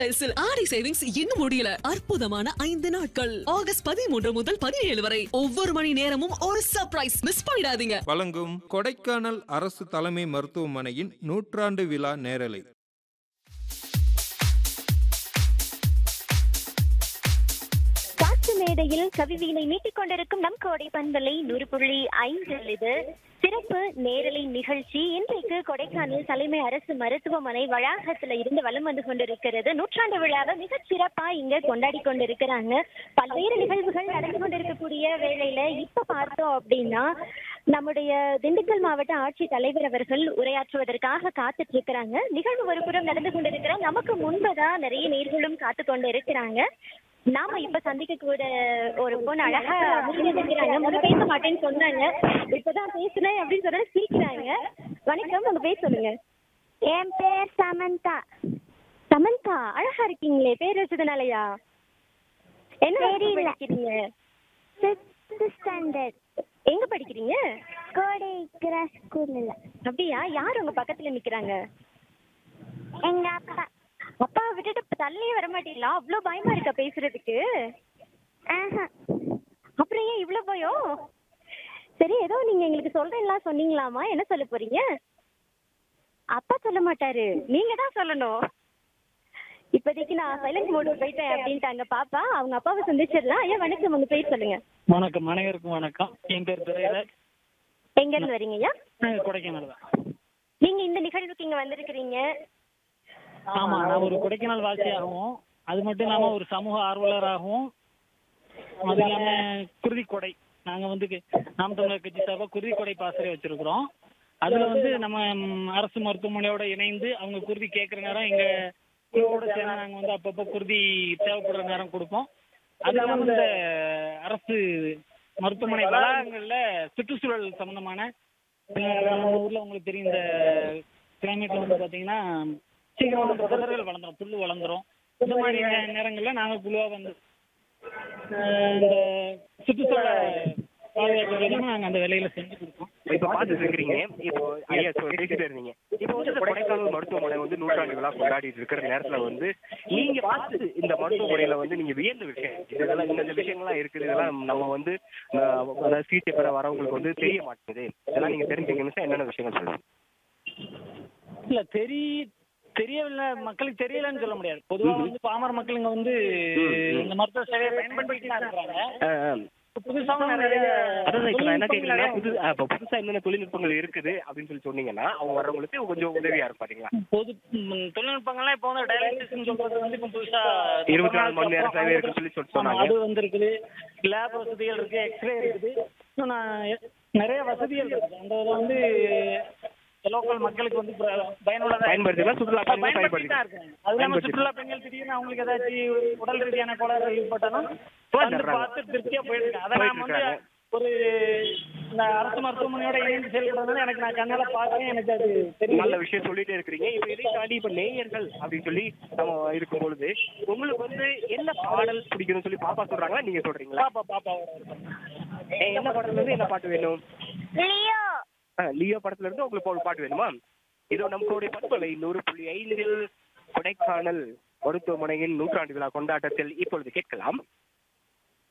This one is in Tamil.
எஸ்எல் ஆடி சேவிங்ஸ் இன்னும் முடியல அற்புதமான ஐந்து நாட்கள் ஆகஸ்ட் பதிமூன்று முதல் பதினேழு வரை ஒவ்வொரு மணி நேரமும் ஒரு சர்ப்ரைஸ் மிஸ் பண்ணிடாதீங்க வழங்கும் கொடைக்கானல் அரசு தலைமை மருத்துவமனையின் நூற்றாண்டு விழா நேரலை காற்று மேடையில் கவிவீனை மீட்டிக் கொண்டிருக்கும் நம் கோடை பண்பலை நூறு புள்ளி ஐந்தில் இது சிறப்பு நேரலை நிகழ்ச்சி இன்றைக்கு கொடைக்கானல் தலைமை அரசு மருத்துவமனை வளாகத்துல இருந்து வலம் வந்து கொண்டிருக்கிறது நூற்றாண்டு விழாவை மிகச் சிறப்பா இங்க கொண்டாடி கொண்டிருக்கிறாங்க பல்வேறு நிகழ்வுகள் நடந்து கொண்டிருக்கக்கூடிய வேளையில இப்ப பார்த்தோம் அப்படின்னா நம்முடைய திண்டுக்கல் மாவட்ட ஆட்சித் தலைவர் அவர்கள் உரையாற்றுவதற்காக காத்துட்டு இருக்கிறாங்க நிகழ்வு ஒரு புறம் நடந்து கொண்டிருக்கிற நமக்கு முன்பதான் நிறைய நேர்களும் காத்து கொண்டு இருக்கிறாங்க நாம இப்ப சந்திக்க கூட ஒரு பொண்ணு அழகா நிக்கிறாங்க முதல்ல பேச மாட்டேன்னு சொன்னாங்க இப்பதான் பேசுனேன் அப்படின்னு சொன்னா சிரிக்கிறாங்க வணக்கம் உங்க பேர் சொல்லுங்க என் பேர் சமந்தா சமந்தா அழகா இருக்கீங்களே பேர் வச்சதுனாலயா என்ன வகுப்பு படிக்கிறீங்க ஃபிஃப்த் ஸ்டாண்டர்ட் எங்க படிக்கிறீங்க கோடை கிராஸ் ஸ்கூலில் அப்படியா யார் உங்க பக்கத்துல நிக்கிறாங்க எங்க அப்பா அப்பா விட்டுட்டு தள்ளியே வர மாட்டீங்களா அவ்வளோ பயமா இருக்கா பேசுறதுக்கு ஆஹா அப்புறம் ஏன் இவ்வளோ பயம் சரி ஏதோ நீங்க எங்களுக்கு சொல்றேன்லாம் சொன்னீங்களாமா என்ன சொல்ல போறீங்க அப்பா சொல்ல மாட்டாரு நீங்க தான் சொல்லணும் இப்போதைக்கு நான் சைலண்ட் மோடு போயிட்டேன் அப்படின்ட்டாங்க பாப்பா அவங்க அப்பாவை சந்திச்சிடலாம் ஐயா வணக்கம் உங்க பேர் சொல்லுங்க வணக்கம் அனைவருக்கும் வணக்கம் என் பேர் துரைராஜ் எங்க இருந்து வரீங்க ஐயா நாங்கள் கொடைக்கானல் தான் நீங்க இந்த நிகழ்வுக்கு இங்க வந்திருக்கிறீங்க ஆமா நான் ஒரு கொடைக்கானல் வாசியாகவும் அது மட்டும் இல்லாம ஒரு சமூக ஆர்வலராகவும் அது இல்லாம குருதி கொடை நாங்க வந்து கி- நாம் தமிழர் கட்சி சார்பா குருதி கொடை பாசறை வச்சிருக்கிறோம் அதுல வந்து நம்ம ம், அரசு மருத்துவமனையோட இணைந்து அவங்க குருதி கேட்குற நேரம் எங்க குழுவோட சேர்ந்து நாங்க வந்து அப்பப்போ குருதி தேவைப்படுற நேரம் கொடுப்போம் அது இல்லாம இந்த அரசு மருத்துவமனை வளாகங்கள்ல சுற்றுச்சூழல் சம்பந்தமான அஹ், நம்ம ஊர்ல உங்களுக்கு தெரியும் இந்த கிளைமேட்ல வந்து பாத்தீங்கன்னா சீக்கிரம் வந்து புதர்கள் வளர்ந்துரும் புல்லு வளர்ந்துரும் இந்த மாதிரி நே- நேரங்கள்ல நாங்க குழுவா வந்து அஹ், இந்த சுற்றுச்சூழலை பாதுகாக்கிறதுக்கு நாங்க அந்த வேலையில செஞ்சு கொடுப்போம் இப்ப பாத்துட்டு இருக்கிறீங்க இப்போ ஐயா சொ- பேசிட்டே இருந்தீங்க இப்போ வந்து இந்த கொடைக்கானல் மருத்துவமனை வந்து நூற்றாண்டு விழா கொண்டாடிட்டு இருக்கிற நேரத்துல வந்து நீங்க பார்த்து இந்த மருத்துவமனையில வந்து நீங்க வியந்த விஷயம் இதெல்லாம் இந்த இந்த விஷயங்கள்லாம் இருக்குது இதெல்லாம் நம்ம வந்து அஹ், அதாவது சிகிச்சை பெற வரவங்களுக்கு வந்து தெரிய மாட்டேங்குது இதெல்லாம் நீங்க தெரிஞ்சுக்கணும்னு என்னென்ன விஷயங்கள் சொல்லுங்க இல்ல தெரி தெரியவில்லை மக்களுக்கு தெரியலன்னு சொல்ல முடியாது பொதுவா வந்து பாமர மக்கள் இங்க வந்து இந்த மருத்துவ சேவையை பயன்படுத்திட்டு தான் இருக்கிறாங்க அஹ், அஹ். புதுசாவும் நிறைய அதான் இப்ப நான் என்ன தொழில்நுட்பங்கள் கேக்குறேன்னா நிறைய புது அஹ், இப்ப புதுசா என்னென்ன தொழில்நுட்பங்கள் இருக்குது அப்படின்னு சொல்லி சொன்னீங்கன்னா அவங்க வர்றவங்களுக்கு கொஞ்சம் உதவியா இருக்கும் பாத்தீங்களா பொது ம், தொழில்நுட்பங்கள்லாம் இப்போ வந்து டயாலிசிஸ் சொல்றது வந்து இப்போ புதுசா இருபத்தி நாலு மணி நேரம் சேவை இருக்குன்னு சொல்லி சொல்லிட்டு ஆமா, சொன்னாங்க அது வந்திருக்குது லேப் வசதிகள் இருக்கு எக்ஸ்ரே இருக்குது இன்னும் நான் எ- நிறைய வசதிகள் இருக்கு அந்த இதை வந்து லோக்கல் மக்களுக்கு வந்து பிர- பயனுள்ளதா பயன்படுத்திக்கலாம், சுற்றுலா பயணிகள் பயன்படுத்திட்டு தான் இருக்காங்க அது இல்லாம பயன்படுத்தி- சுற்றுலா பெண்கள் திடீர்னு அவங்களுக்கு ஏதாச்சும் உடல் ரீதியான கோளாறு ஏற்பட்டாலும் வந்து வந்துடுறாங்க. பார்த்து திருப்தியா போயிருக்காங்க அதை போயிட்டு நாம வந்து இருக்காங்க. ஒரு இந்த அரசு மருத்துவமனையோட இணைந்து செயல்படுறது எனக்கு நான் கண்ணால பார்க்கறேன் எனக்கு அது தெரியும் நல்ல விஷயம் சொல்லிட்டே இருக்கிறீங்க இப்ப இதை தாண்டி இப்ப நேயர்கள் அப்படின்னு சொல்லி நம்ம இருக்கும் பொழுது உங்களுக்கு வந்து என்ன பாடல் பிடிக்கும்னு சொல்லி பாப்பா சொல்றாங்களா நீங்க சொல்றீங்களா பாப்பா பாப்பா ஏ, என்ன படத்துல இருந்து என்ன பாட்டு வேணும் லியோ ஆ, லியோ படத்துல இருந்து உங்களுக்கு ஒரு பாட்டு வேணுமா இதோ நம்மளுடைய பண்பலை நூறு புள்ளி ஐந்தில் கொடைக்கானல் மருத்துவமனையின் நூற்றாண்டு விழா கொண்டாட்டத்தில் இப்பொழுது கேட்கலாம்